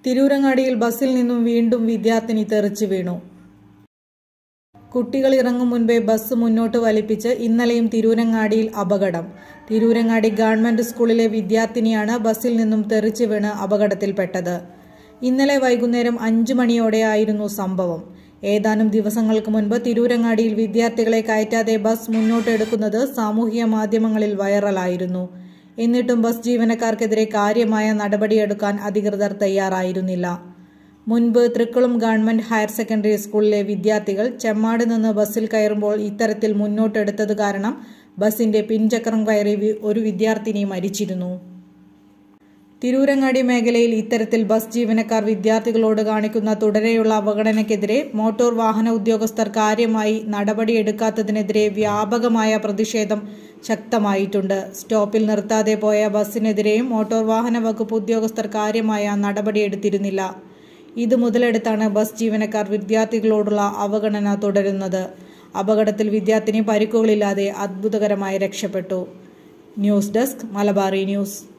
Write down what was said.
തിരൂരങ്ങാടിയിൽ ബസ്സിൽ നിന്നും വീണ്ടും വിദ്യാർത്ഥിനി തെറിച്ചു വീണു കുട്ടികൾ ഇറങ്ങും മുൻപേ ബസ് മുന്നോട്ട് വലിപ്പിച്ച് ഇന്നലെയും തിരൂരങ്ങാടിയിൽ അപകടം തിരൂരങ്ങാടി ഗവൺമെന്റ് സ്കൂളിലെ വിദ്യാർത്ഥിനിയാണ് ബസ്സിൽ നിന്നും തെറിച്ചു വീണ് അപകടത്തിൽപ്പെട്ടത് ഇന്നലെ വൈകുന്നേരം അഞ്ചു മണിയോടെയായിരുന്നു സംഭവം ഏതാനും ദിവസങ്ങൾക്ക് മുൻപ് തിരൂരങ്ങാടിയിൽ വിദ്യാർത്ഥികളെ കയറ്റാതെ ബസ് മുന്നോട്ടെടുക്കുന്നത് സാമൂഹിക മാധ്യമങ്ങളിൽ വൈറലായിരുന്നു എന്നിട്ടും ബസ് ജീവനക്കാർക്കെതിരെ കാര്യമായ നടപടിയെടുക്കാൻ അധികൃതർ തയ്യാറായിരുന്നില്ല മുൻപ് തൃക്കുളം ഗവൺമെന്റ് ഹയർ സെക്കൻഡറി സ്കൂളിലെ വിദ്യാർത്ഥികൾ ചെമ്മാട് നിന്ന് ബസ്സിൽ കയറുമ്പോൾ ഇത്തരത്തിൽ മുന്നോട്ടെടുത്തത് കാരണം ബസിന്റെ പിൻചക്രം കയറി വി- ഒരു വിദ്യാർത്ഥിനി മരിച്ചിരുന്നു തിരൂരങ്ങാടി മേഖലയിൽ ഇത്തരത്തിൽ ബസ് ജീവനക്കാർ വിദ്യാർത്ഥികളോട് കാണിക്കുന്ന തുടരെയുള്ള അവഗണനയ്ക്കെതിരെ മോട്ടോർ വാഹന ഉദ്യോഗസ്ഥർ കാര്യമായി നടപടിയെടുക്കാത്തതിനെതിരെ വ്യാപകമായ പ്രതിഷേധം ശക്തമായിട്ടുണ്ട് സ്റ്റോപ്പിൽ നിർത്താതെ പോയ ബസ്സിനെതിരെയും മോട്ടോർ വാഹന വകുപ്പ് ഉദ്യോഗസ്ഥർ കാര്യമായ നടപടിയെടുത്തിരുന്നില്ല ഇത് മുതലെടുത്താണ് ബസ് ജീവനക്കാർ വിദ്യാർത്ഥികളോടുള്ള അവഗണന തുടരുന്നത് അപകടത്തിൽ വിദ്യാർത്ഥിനി പരിക്കുകളില്ലാതെ അത്ഭുതകരമായി രക്ഷപ്പെട്ടു ന്യൂസ് ഡെസ്ക് മലബാറി ന്യൂസ്